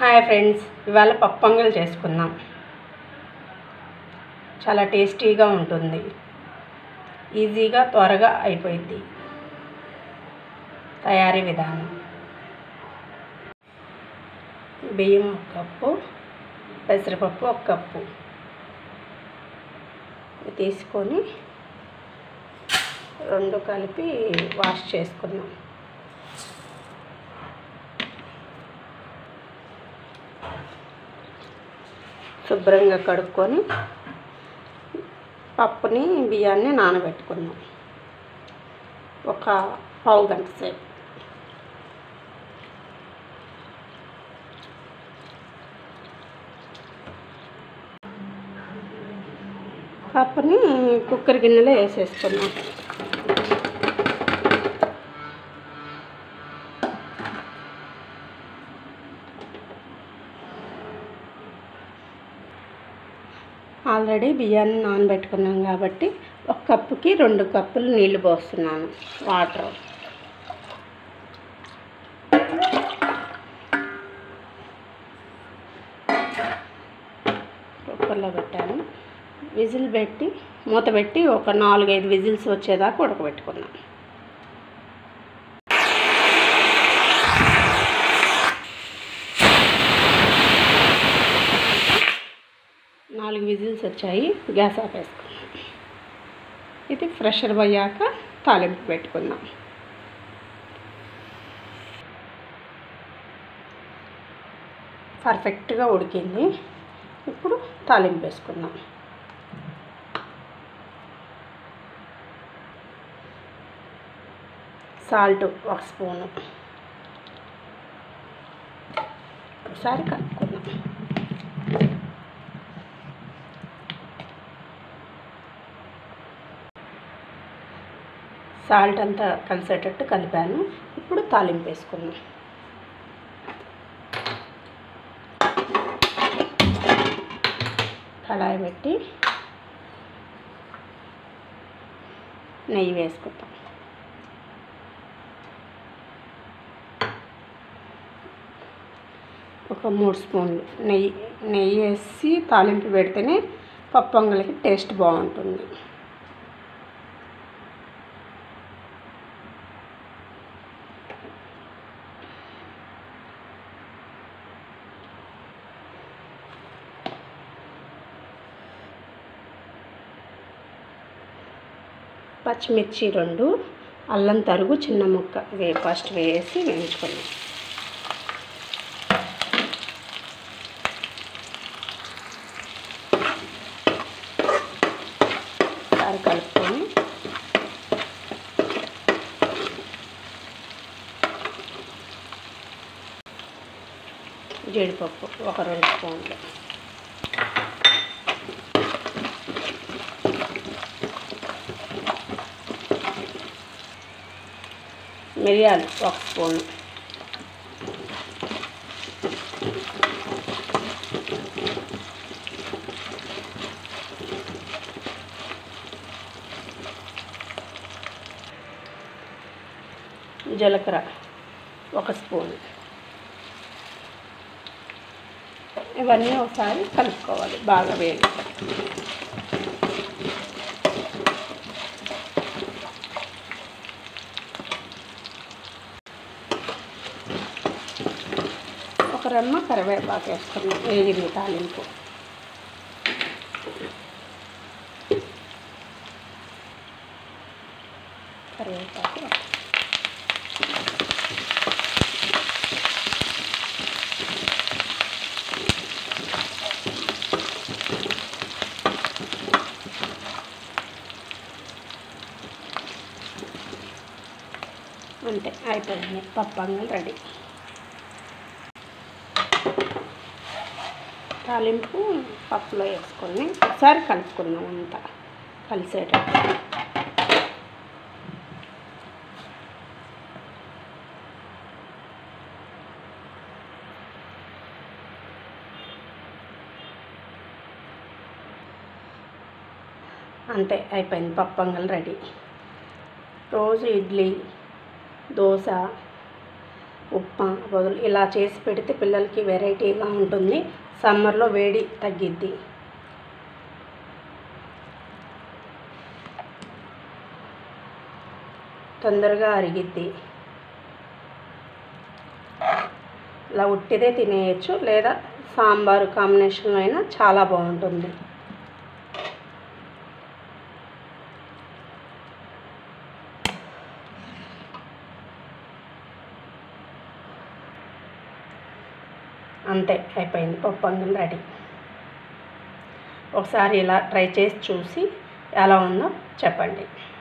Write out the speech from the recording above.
hi friends ఇవాళ పప్పు పొంగల్ చేసుకుందాం చాలా టేస్టీగా ఉంటుంది ఈజీగా త్వరగా అయిపోయింది తయారీ విధానం బియ్యం ఒక కప్పు పెసరపప్పు ఒక కప్పు ఇవి తీసుకొని రెండు కలిపి వాష్ చేసుకుందాం శుభ్రంగా కడుక్కొని పప్పుని బియ్యాన్ని నానబెట్టుకుందాం ఒక పావు గంట సేపు పప్పుని కుక్కర్ గిన్నెలో వేసేసుకున్నాం ఆల్రెడీ బియ్యాన్ని నానబెట్టుకున్నాం కాబట్టి ఒక కప్పుకి రెండు కప్పులు నీళ్లు పోస్తున్నాను వాటర్ కుక్కర్లో పెట్టాను విజిల్ పెట్టి మూత పెట్టి ఒక నాలుగైదు విజిల్స్ వచ్చేదాకా ఉడకబెట్టుకున్నాను నాలుగు విజిల్స్ వచ్చాయి గ్యాస్ ఆపేసుకున్నాం ఇది ప్రెషర్ పోయాక తాలింపు పెట్టుకుందాం పర్ఫెక్ట్గా ఉడికింది ఇప్పుడు తాలింపు వేసుకుందాం సాల్ట్ ఒక స్పూను ఒకసారి కలుపుకుందాం సాల్ట్ అంతా కలిసేటట్టు కలిపాను ఇప్పుడు తాలింపు వేసుకుందాం కళాయి పెట్టి నెయ్యి వేసుకుంటాం ఒక మూడు స్పూన్లు నెయ్యి నెయ్యి వేసి తాలింపు పెడితేనే పప్పు పొంగలికి టేస్ట్ బాగుంటుంది పచ్చిమిర్చి రెండు అల్లం తరుగు చిన్న ముక్క వే ఫస్ట్ వేసి వేయించుకున్నాం ఒకసారి కలుపుకొని జీడిపప్పు ఒక రెండు స్పూన్లు మిరియాలు ఒక స్పూన్ జీలకర్ర ఒక స్పూన్ ఇవన్నీ ఒకసారి కలుపుకోవాలి బాగా వేడి ఒక రెమ్మ కరివేపాకు వేసుకున్నాం వేగింది తాలింపు కరివేపాకు అంతే అయిపోయింది పప్పంగల్ రెడీ తాలింపు పప్పులో వేసుకొని ఒకసారి కలుపుకుందాం అంతా కలిసేటట్టు అంతే అయిపోయింది పప్పంగల్ రెడీ రోజు ఇడ్లీ దోశ ఉప్మా బదులు ఇలా చేసి పెడితే పిల్లలకి వెరైటీగా ఉంటుంది సమ్మర్లో వేడి తగ్గిద్ది తొందరగా అరిగిద్ది ఇలా ఉట్టిదే తినేయచ్చు లేదా సాంబారు కాంబినేషన్లో అయినా చాలా బాగుంటుంది అంతే అయిపోయింది పప్పు అంగల్ రెడీ ఒకసారి ఇలా ట్రై చేసి చూసి ఎలా ఉందో చెప్పండి